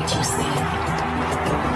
what you see.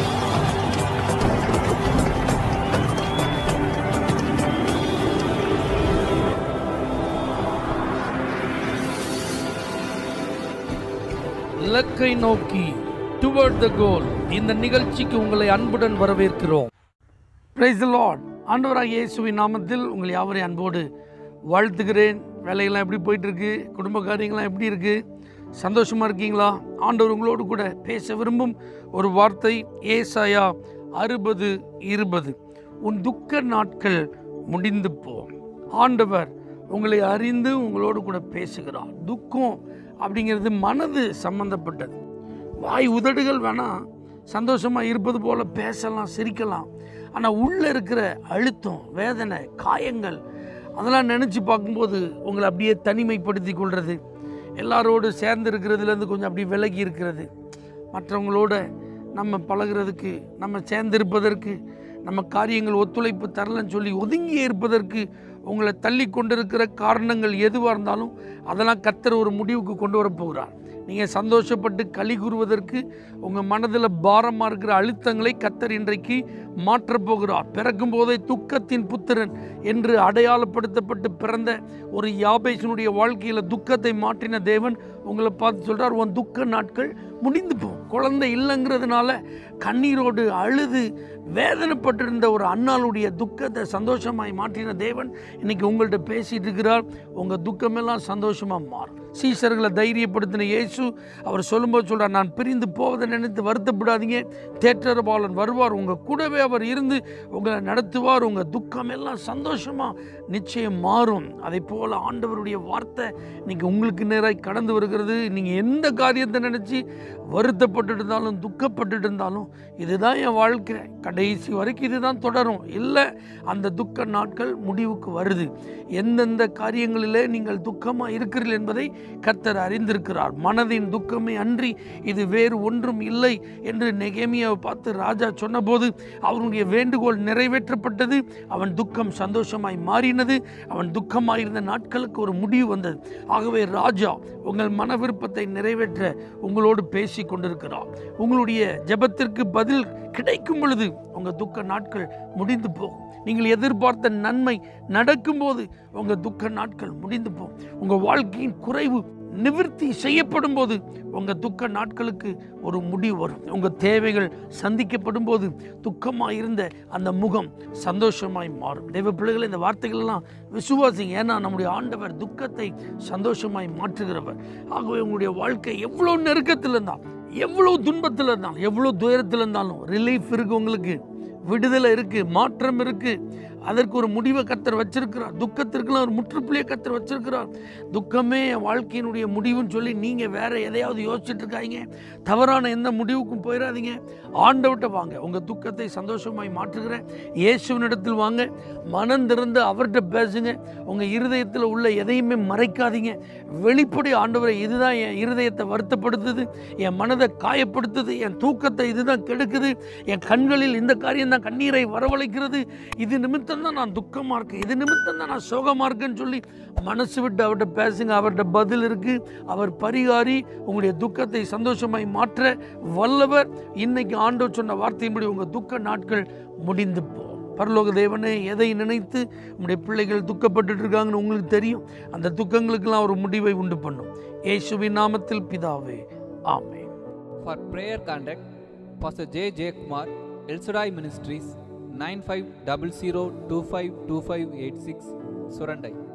இலக்கை நோக்கி toward த கோல் இந்த நிகழ்ச்சிக்கு உங்களை அன்புடன் வரவேற்கிறோம் பிரைஸ் லார்ட் ஆண்டவராக இயேசுவின் நாமத்தில் உங்களை யாவரையும் அன்போடு வாழ்த்துகிறேன் வேலைகள்லாம் எப்படி போயிட்டு இருக்கு குடும்ப காரியங்கள்லாம் எப்படி இருக்கு சந்தோஷமா இருக்கீங்களா ஆண்டவர் உங்களோடு கூட பேச விரும்பும் ஒரு வார்த்தை ஏசாயா அறுபது இருபது உன் துக்க நாட்கள் முடிந்து போ ஆண்டவர் உங்களை அறிந்து உங்களோடு கூட பேசுகிறார் துக்கம் அப்படிங்கிறது மனது சம்பந்தப்பட்டது வாய் உதடுகள் வேணால் சந்தோஷமாக இருப்பது போல் பேசலாம் சிரிக்கலாம் ஆனால் உள்ளே இருக்கிற அழுத்தம் வேதனை காயங்கள் அதெல்லாம் நினச்சி பார்க்கும்போது உங்களை அப்படியே தனிமைப்படுத்தி கொள்வது எல்லாரோடு சேர்ந்து இருக்கிறதுலேருந்து கொஞ்சம் அப்படியே விலகி இருக்கிறது மற்றவங்களோட நம்ம பழகுறதுக்கு நம்ம சேர்ந்திருப்பதற்கு நம்ம காரியங்கள் ஒத்துழைப்பு தரலன்னு சொல்லி ஒதுங்கி இருப்பதற்கு உங்களை தள்ளி கொண்டிருக்கிற காரணங்கள் எதுவாக இருந்தாலும் அதெல்லாம் கத்தர் ஒரு முடிவுக்கு கொண்டு வர போகிறார் நீங்கள் சந்தோஷப்பட்டு களி கூறுவதற்கு உங்கள் மனதில் பாரமாக இருக்கிற அழுத்தங்களை கத்தர் இன்றைக்கு மாற்றப் போகிறார் பிறக்கும் போதே துக்கத்தின் புத்திரன் என்று அடையாளப்படுத்தப்பட்டு பிறந்த ஒரு யாபேசனுடைய வாழ்க்கையில் துக்கத்தை மாற்றின தேவன் உங்களை பார்த்து சொல்கிறார் உன் துக்க நாட்கள் முடிந்து போகும் குழந்தை இல்லைங்கிறதுனால கண்ணீரோடு அழுது வேதனைப்பட்டிருந்த ஒரு அண்ணாளுடைய துக்கத்தை சந்தோஷமாய் மாற்றின தேவன் இன்னைக்கு உங்கள்கிட்ட பேசிட்டு இருக்கிறார் உங்கள் துக்கமெல்லாம் சந்தோஷமாக மாறும் சீசர்களை தைரியப்படுத்தின இயேசு அவர் சொல்லும்போது சொல்கிறார் நான் பிரிந்து போவதை நினைத்து வருத்தப்படாதீங்க தேற்றரபாலன் வருவார் உங்கள் கூடவே அவர் இருந்து உங்களை நடத்துவார் உங்கள் துக்கமெல்லாம் சந்தோஷமாக நிச்சயம் மாறும் அதை போல் ஆண்டவருடைய வார்த்தை இன்னைக்கு உங்களுக்கு நேராக கடந்து வருகிறது நீங்கள் எந்த காரியத்தை நினச்சி வருத்தப்பட்டு இருந்தாலும் துக்கப்பட்டு இருந்தாலும் இதுதான் என் வாழ்க்கை கடைசி வரைக்கும் இதுதான் தொடரும் இல்லை அந்த துக்க நாட்கள் முடிவுக்கு வருது எந்தெந்த காரியங்களிலே நீங்கள் துக்கமாக இருக்கிறீர்கள் என்பதை கர்த்தர் அறிந்திருக்கிறார் மனதின் துக்கமே அன்றி இது வேறு ஒன்றும் இல்லை என்று நெகேமியாவை பார்த்து ராஜா சொன்னபோது அவனுடைய வேண்டுகோள் நிறைவேற்றப்பட்டது அவன் துக்கம் சந்தோஷமாய் மாறினது அவன் துக்கமாயிருந்த நாட்களுக்கு ஒரு முடிவு வந்தது ஆகவே ராஜா உங்கள் மன விருப்பத்தை நிறைவேற்ற உங்களோடு பேசி கொண்டிருக்கிறார் உங்களுடைய ஜெபத்திற்கு பதில் கிடைக்கும் பொழுது உங்கள் துக்க நாட்கள் முடிந்து போகும் நீங்கள் எதிர்பார்த்த நன்மை நடக்கும்போது உங்கள் துக்க நாட்கள் முடிந்து போகும் உங்கள் வாழ்க்கையின் குறைவு நிவிர்த்தி செய்யப்படும் போது உங்கள் துக்க நாட்களுக்கு ஒரு முடிவு வரும் உங்கள் தேவைகள் சந்திக்கப்படும் போது துக்கமாக இருந்த அந்த முகம் சந்தோஷமாய் மாறும் தெய்வ பிள்ளைகள் இந்த வார்த்தைகள் எல்லாம் விசுவாசிங்க ஏன்னா நம்முடைய ஆண்டவர் துக்கத்தை சந்தோஷமாய் மாற்றுகிறவர் ஆகவே உங்களுடைய வாழ்க்கை எவ்வளோ நெருக்கத்தில் இருந்தால் எவ்வளோ துன்பத்தில் இருந்தாலும் எவ்வளோ துயரத்தில் இருந்தாலும் ரிலீஃப் இருக்கு உங்களுக்கு விடுதலை இருக்கு மாற்றம் இருக்கு அதற்கு ஒரு முடிவை கத்தர் வச்சிருக்கிறார் துக்கத்திற்கெல்லாம் ஒரு முற்றுப்புள்ளியை கத்தர் வச்சிருக்கிறார் துக்கமே என் வாழ்க்கையினுடைய முடிவுன்னு சொல்லி நீங்கள் வேற எதையாவது யோசிச்சுட்டு இருக்காங்க தவறான எந்த முடிவுக்கும் போயிடாதீங்க ஆண்டவட்ட வாங்க உங்கள் துக்கத்தை சந்தோஷமாய் மாற்றுகிறேன் இயேசுவனிடத்தில் வாங்க மனம் திறந்து அவர்கிட்ட பேசுங்க உங்கள் இருதயத்தில் உள்ள எதையுமே மறைக்காதீங்க வெளிப்படை ஆண்டவரை இதுதான் என் இருதயத்தை வருத்தப்படுத்துது என் மனதை காயப்படுத்துது என் தூக்கத்தை இதுதான் கெடுக்குது என் கண்களில் இந்த காரியம் தான் கண்ணீரை வரவழைக்கிறது இது நிமித்தம் தான் நான் துக்கமாக இருக்கேன் இது நிமித்தம் தான் நான் சோகமாக இருக்கேன்னு சொல்லி மனசு விட்டு அவர்கிட்ட பேசுங்க அவர்கிட்ட பதில் இருக்கு அவர் பரிகாரி உங்களுடைய துக்கத்தை சந்தோஷமாய் மாற்ற வல்லவர் இன்னைக்கு ஆண்டவர் சொன்ன வார்த்தையின்படி உங்கள் துக்க நாட்கள் முடிந்து போ பரலோக தேவனே எதை நினைத்து உங்களுடைய பிள்ளைகள் துக்கப்பட்டுட்டு இருக்காங்கன்னு உங்களுக்கு தெரியும் அந்த துக்கங்களுக்கெல்லாம் ஒரு முடிவை உண்டு பண்ணும் இயேசுவின் நாமத்தில் பிதாவே ஆமென் For prayer contact, Pastor J. J. Kumar, El Shaddai Ministries, 9500252586, Surandai.